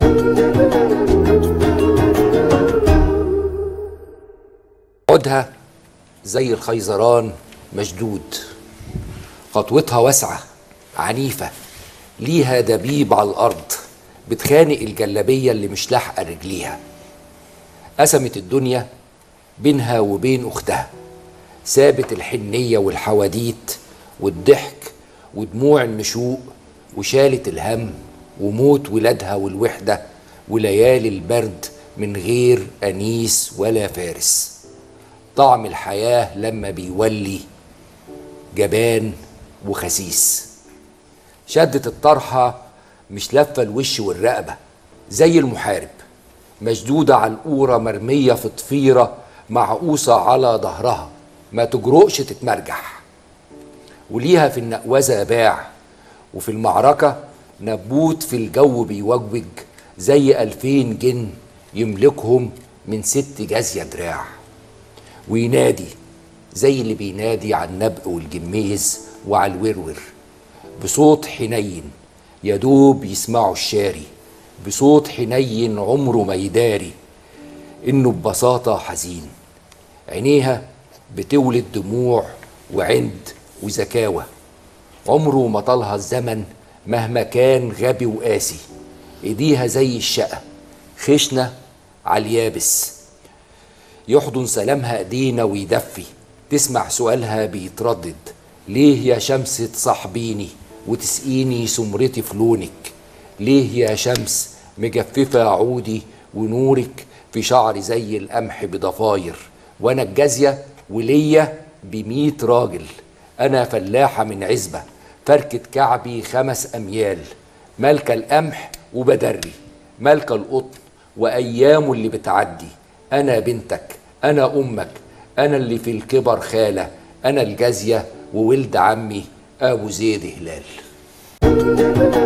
عودها زي الخيزران مشدود خطوتها واسعة عنيفة ليها دبيب على الأرض بتخانق الجلابية اللي مش لاحقة رجليها قسمت الدنيا بينها وبين أختها سابت الحنية والحواديت والضحك ودموع النشوء وشالت الهم وموت ولادها والوحدة وليالي البرد من غير أنيس ولا فارس طعم الحياة لما بيولي جبان وخسيس شدت الطرحة مش لفة الوش والرقبة زي المحارب مشدودة على القورة مرمية في طفيرة معقوسة على ظهرها ما تجرؤش تتمرجح وليها في النقوزة باع وفي المعركة نبوت في الجو بيوجوج زي ألفين جن يملكهم من ست جازية دراع وينادي زي اللي بينادي على النبق والجميز وعلى الورور بصوت حنين يدوب يسمعه الشاري بصوت حنين عمره ما يداري انه ببساطة حزين عينيها بتولد دموع وعند وزكاوة عمره ما طالها الزمن مهما كان غبي وقاسي ايديها زي الشقة خشنة على اليابس يحضن سلامها ايدينا ويدفي تسمع سؤالها بيتردد ليه يا شمس تصاحبيني وتسقيني سمرتي في لونك ليه يا شمس مجففة عودي ونورك في شعري زي القمح بضفاير وانا الجازية وليا بميت راجل انا فلاحة من عزبة فركة كعبي خمس اميال مالكة القمح وبدري مالكة القطن وايامه اللي بتعدي انا بنتك انا امك انا اللي في الكبر خالة انا الجازية وولد عمي ابو زيد هلال